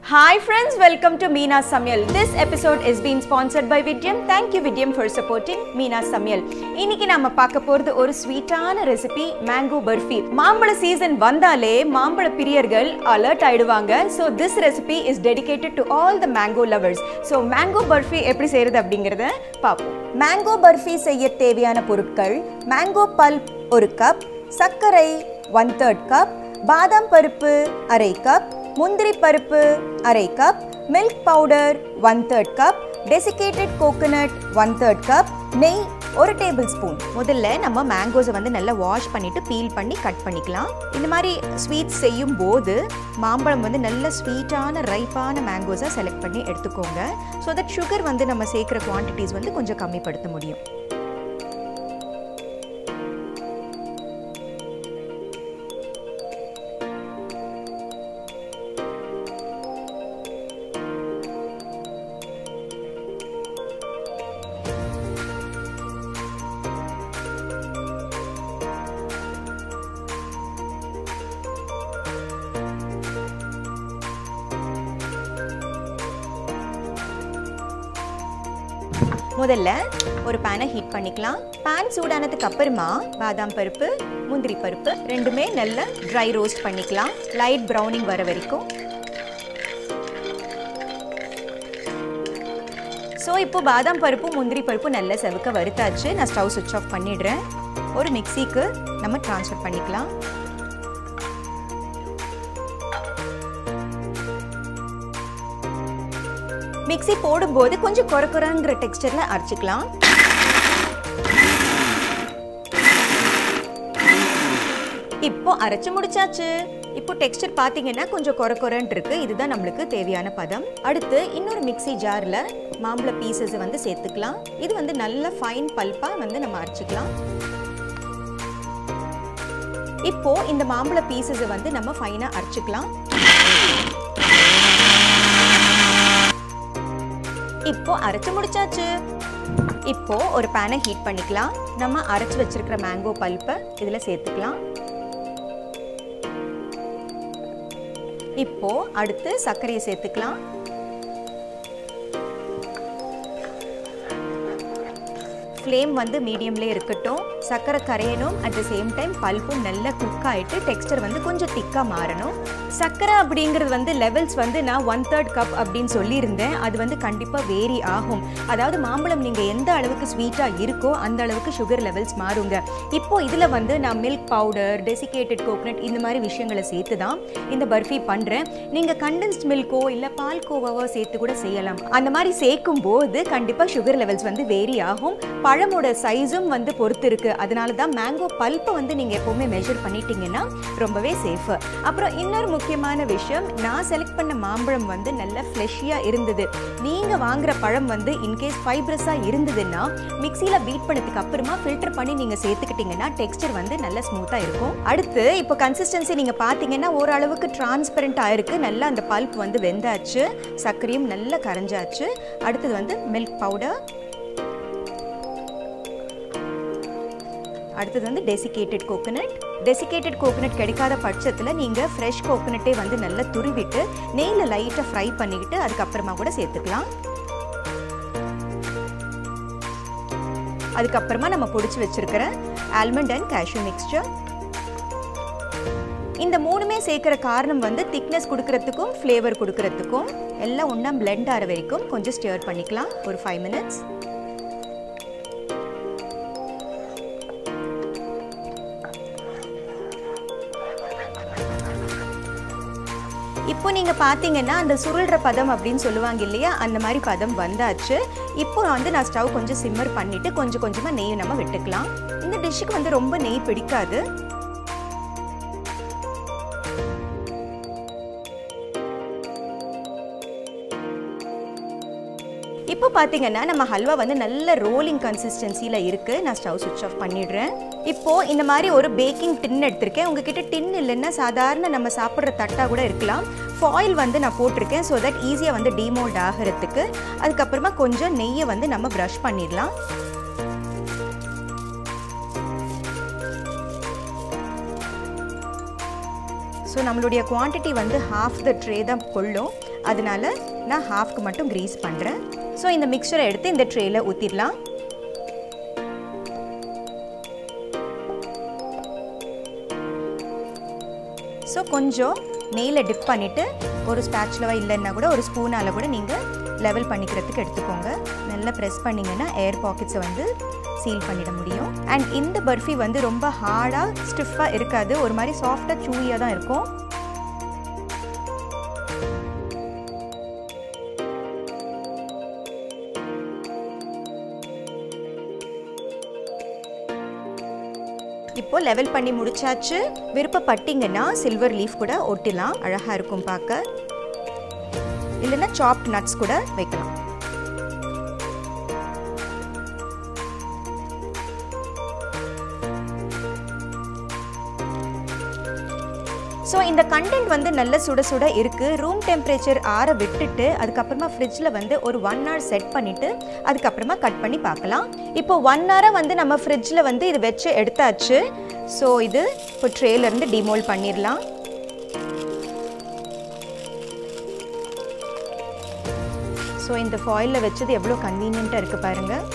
Hi friends, welcome to Meena Samyal. This episode is being sponsored by Vidyam. Thank you Vidyam for supporting Meena Samyal. இன்னைக்கு நாம பார்க்க போறது ஒரு ஸ்வீட்டான recipe mango barfi மாம்பழ season வந்தாலே மாம்பழ பிரியர்கள் அலர்ட் ஆயிடுவாங்க so this recipe is dedicated to all the mango lovers so mango burfi எப்படி செய்யறது அப்படிங்கிறத பார்ப்போம் மேங்கோ பர்ஃபி செய்ய தேவையான பொருட்கள் மேங்கோ பல்ப் ஒரு கப் சர்க்கரை ஒன் தேர்ட் கப் பாதாம் பருப்பு அரை கப் முந்திரி பருப்பு அரை cup milk powder one third cup desiccated coconut one third cup நெய் ஒரு டேபிள் ஸ்பூன் முதல்ல நம்ம மேங்கோஸை வந்து நல்லா வாஷ் பண்ணிட்டு பீல் பண்ணி கட் பண்ணிக்கலாம் இந்த மாதிரி ஸ்வீட்ஸ் செய்யும் போது மாம்பழம் வந்து நல்ல ஸ்வீட்டான ரைப்பான மேங்கோஸை செலக்ட் பண்ணி எடுத்துக்கோங்க ஸோ தட் சுகர் வந்து நம்ம சேர்க்குற குவான்டிட்டிஸ் வந்து கொஞ்சம் கம்மிப்படுத்த முடியும் முதல்ல ஒரு பேனை ஹீட் பண்ணிக்கலாம் பேன் சூடானதுக்கு அப்புறமா பாதாம் பருப்பு முந்திரி பருப்பு ரெண்டுமே நல்ல ட்ரை ரோஸ்ட் பண்ணிக்கலாம் லைட் ப்ரௌனிங் வர வரைக்கும் ஸோ இப்போ பாதாம் பருப்பு முந்திரி பருப்பு நல்ல செவக்க வறுத்தாச்சு நான் ஸ்டவ் சுவிட்ச் ஆஃப் பண்ணிடுறேன் ஒரு மிக்சிக்கு நம்ம ட்ரான்ஸ்ஃபர் பண்ணிக்கலாம் மிக்ஸி போடும்போது கொஞ்சம் கொர கொரங்கிற டெக்ஸ்டரில் அரைச்சிக்கலாம் இப்போ அரைச்சு முடிச்சாச்சு இப்போ டெக்ஸ்டர் பார்த்தீங்கன்னா கொஞ்சம் கொர கொரன்ட்டு இருக்கு இதுதான் நம்மளுக்கு தேவையான பதம் அடுத்து இன்னொரு மிக்ஸி ஜாரில் மாம்பழ பீசஸ் வந்து சேர்த்துக்கலாம் இது வந்து நல்ல ஃபைன் பல்பாக வந்து நம்ம அரைச்சிக்கலாம் இப்போ இந்த மாம்பழ பீசஸை வந்து நம்ம ஃபைனாக அரைச்சிக்கலாம் இப்போ அரைச்சு முடிச்சாச்சு இப்போ ஒரு பேனை ஹீட் பண்ணிக்கலாம் நம்ம அரைச்சு வச்சிருக்கிற மேங்கோ பல்ப்பை இதில் சேர்த்துக்கலாம் இப்போ அடுத்து சர்க்கரையை சேர்த்துக்கலாம் ஃப்ளேம் வந்து மீடியம்லேயே இருக்கட்டும் சர்க்கரை கரையணும் அட் த சேம் டைம் பல்ப்பும் நல்லா குக் ஆகிட்டு டெக்ஸ்டர் வந்து கொஞ்சம் திக்காக மாறணும் சர்க்கரை அப்படிங்கிறது வந்து லெவல்ஸ் வந்து நான் ஒன் தேர்ட் கப் அப்படின்னு சொல்லியிருந்தேன் அது வந்து கண்டிப்பாக வேரி ஆகும் அதாவது மாம்பழம் நீங்கள் எந்த அளவுக்கு ஸ்வீட்டாக இருக்கோ அந்த அளவுக்கு சுகர் லெவல்ஸ் மாறுங்க இப்போ இதில் வந்து நான் மில்க் பவுடர் டெசிகேட்டட் கோகனட் இந்த மாதிரி விஷயங்களை சேர்த்து தான் இந்த பர்ஃபி பண்ணுறேன் நீங்கள் கண்டென்ஸ்ட் மில்கோ இல்லை பால் கோவாவோ சேர்த்து கூட செய்யலாம் அந்த மாதிரி சேர்க்கும் போது கண்டிப்பாக சுகர் லெவல்ஸ் வந்து வேரி ஆகும் பழமோட சைஸும் வந்து பொறுத்து இருக்கு அதனால தான் மேங்கோ பல்ப்பை வந்து நீங்கள் எப்போவுமே மெஷர் பண்ணிட்டீங்கன்னா ரொம்பவே சேஃபு அப்புறம் இன்னொரு முக்கியமான விஷயம் நான் செலக்ட் பண்ண மாம்பழம் வந்து நல்ல ஃப்ளெஷியாக இருந்தது நீங்கள் வாங்குற பழம் வந்து இன்கேஸ் ஃபைப்ரஸாக இருந்ததுன்னா மிக்சியில் பீட் பண்ணதுக்கு அப்புறமா ஃபில்டர் பண்ணி நீங்கள் சேர்த்துக்கிட்டிங்கன்னா டெக்ஸ்டர் வந்து நல்ல ஸ்மூத்தாக இருக்கும் அடுத்து இப்போ கன்சிஸ்டன்சி நீங்கள் பார்த்தீங்கன்னா ஓரளவுக்கு டிரான்ஸ்பரண்ட்டாக இருக்குது நல்லா அந்த பல்ப் வந்து வெந்தாச்சு சர்க்கரையும் நல்லா கரைஞ்சாச்சு அடுத்தது வந்து மில்க் பவுடர் அடுத்தது வந்து டெசிகேட்டட் கோகோனட் டெசிகேட்டட் கோகோனட் கிடைக்காத பட்சத்தில் நீங்கள் ஃப்ரெஷ் கோகோனட்டே வந்து நல்லா துருவிட்டு நெய்யில் லைட்டாக ஃப்ரை பண்ணிக்கிட்டு அதுக்கப்புறமா கூட சேர்த்துக்கலாம் அதுக்கப்புறமா நம்ம பிடிச்சி வச்சிருக்கிற ஆல்மண்ட் அண்ட் கேஷ்யூ மிக்ஸ்சர் இந்த மூணுமே சேர்க்குற காரணம் வந்து திக்னஸ் கொடுக்கறதுக்கும் ஃப்ளேவர் கொடுக்கறதுக்கும் எல்லாம் ஒன்றா பிளெண்ட் ஆகிற வரைக்கும் கொஞ்சம் ஸ்டியர் பண்ணிக்கலாம் ஒரு ஃபைவ் மினிட்ஸ் இப்போ நீங்கள் பார்த்தீங்கன்னா அந்த சுருள்ற பதம் அப்படின்னு சொல்லுவாங்க இல்லையா அந்த மாதிரி பதம் வந்தாச்சு இப்போ வந்து நான் ஸ்டவ் கொஞ்சம் சிம்மர் பண்ணிவிட்டு கொஞ்சம் கொஞ்சமாக நெய் நம்ம விட்டுக்கலாம் இந்த டிஷ்ஷுக்கு வந்து ரொம்ப நெய் பிடிக்காது இப்போ பார்த்தீங்கன்னா நம்ம ஹல்வா வந்து நல்ல ரோலிங் கன்சிஸ்டன்சியில் இருக்குது நான் ஸ்டவ் சுவிட்ச் ஆஃப் பண்ணிடுறேன் இப்போது இந்த மாதிரி ஒரு பேக்கிங் டின் எடுத்திருக்கேன் உங்ககிட்ட டின் இல்லைன்னா சாதாரண நம்ம சாப்பிட்ற தட்டாக கூட இருக்கலாம் ஃபாயில் வந்து நான் போட்டிருக்கேன் ஸோ தட் ஈஸியாக வந்து டீமோல்ட் ஆகிறதுக்கு அதுக்கப்புறமா கொஞ்சம் நெய்யை வந்து நம்ம ப்ரஷ் பண்ணிடலாம் ஸோ நம்மளுடைய குவான்டிட்டி வந்து ஹாஃப் த ட்ரே தான் கொள்ளும் அதனால நான் ஹாஃப்க்கு மட்டும் க்ரீஸ் பண்ணுறேன் ஸோ இந்த மிக்சரை எடுத்து இந்த ட்ரேயில் ஊற்றிடலாம் ஸோ கொஞ்சம் நெய்யில் டிப் பண்ணிவிட்டு ஒரு ஸ்பேச்சுலவா இல்லைன்னா கூட ஒரு ஸ்பூனால் கூட நீங்கள் லெவல் பண்ணிக்கிறதுக்கு எடுத்துக்கோங்க நல்லா ப்ரெஸ் பண்ணிங்கன்னா ஏர் பாக்கெட்ஸை வந்து சீல் பண்ணிட முடியும் அண்ட் இந்த பர்ஃபி வந்து ரொம்ப ஹார்டாக ஸ்டிஃபாக இருக்காது ஒரு மாதிரி சாஃப்டாக சூயியாக தான் இருக்கும் இப்போ லெவல் பண்ணி முடிச்சாச்சு விருப்பப்பட்டீங்கன்னா சில்வர் லீஃப் கூட ஒட்டிலாம் அழகாக இருக்கும் பார்க்க இல்லைன்னா சாப்ட் நட்ஸ் கூட வைக்கலாம் ஸோ இந்த கண்டென்ட் வந்து நல்ல சுட சுட இருக்குது ரூம் டெம்பரேச்சர் ஆற விட்டுட்டு அதுக்கப்புறமா ஃப்ரிட்ஜில் வந்து ஒரு ஒன் ஹவர் செட் பண்ணிவிட்டு அதுக்கப்புறமா கட் பண்ணி பார்க்கலாம் இப்போ ஒன் ஹவராக வந்து நம்ம ஃப்ரிட்ஜில் வந்து இது வச்சு எடுத்தாச்சு ஸோ இது இப்போ ட்ரேலேருந்து டிமோல் பண்ணிடலாம் ஸோ இந்த ஃபாயிலில் வச்சது எவ்வளோ கன்வீனியண்ட்டாக இருக்குது பாருங்கள்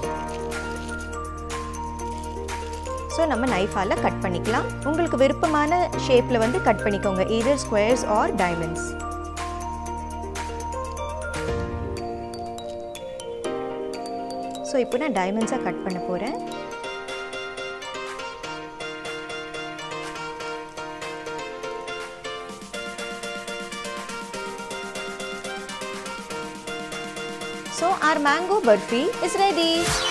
ஸோ நம்ம நைஃபால் கட் பண்ணிக்கலாம் உங்களுக்கு விருப்பமான ஷேப்பில் வந்து கட் பண்ணிக்கோங்க either squares or diamonds so இப்போ நான் டைமண்ட்ஸாக கட் பண்ண போகிறேன் So our mango burfi is ready.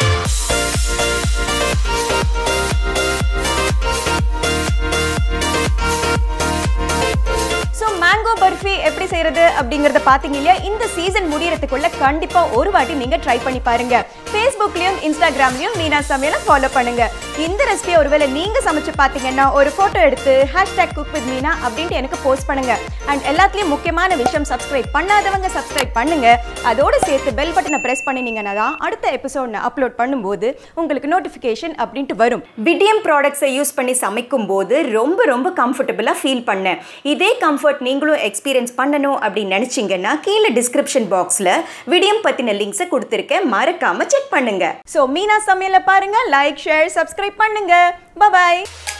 So mango burfi எப்படி செய்யறது அப்படிங்கறத பாத்தீங்க இல்லையா இந்த சீசன் முடியறதுக்குள்ள கண்டிப்பா ஒரு வாட்டி நீங்க ட்ரை பண்ணி பாருங்க ஃபேஸ்புக்லயும் இன்ஸ்டாகிராம்லயும் மீனா சமையலை ஃபாலோ பண்ணுங்க இந்த ரெசிபியை ஒருவேளை நீங்க சமைச்சு பாத்தீங்கன்னா ஒரு போட்டோ எடுத்து ஹேஷ்டேக் குக் வித் மீனா அப்படின்ட்டு எனக்கு போஸ்ட் பண்ணுங்க அண்ட் எல்லாத்துலயும் முக்கியமான விஷயம் சப்ஸ்கிரைப் பண்ணாதவங்க சப்ஸ்கிரைப் பண்ணுங்க அதோட சேர்த்து பெல் பட்டனை பிரஸ் பண்ணினீங்கன்னா தான் அடுத்த எபிசோட் நான் அப்லோட் பண்ணும்போது உங்களுக்கு நோட்டிஃபிகேஷன் அப்படின்ட்டு வரும் விடியம் ப்ராடக்ட்ஸை யூஸ் பண்ணி சமைக்கும் போது ரொம்ப ரொம்ப கம்ஃபர்டபுளாக ஃபீல் பண்ணேன் இதே கம்ஃபர்ட் நீங்களும் எக்ஸ்பீரியன்ஸ் பண்ணணும் அப்படின்னு நினச்சிங்கன்னா கீழே டிஸ்கிரிப்ஷன் பாக்ஸில் விடியம் பற்றின லிங்க்ஸை கொடுத்துருக்கேன் மறக்காம செக் பண்ணுங்க ஸோ மீனா சமையலை பாருங்க லைக் ஷேர் சப்ஸ்கிரைப் பண்ணுங்க பாய்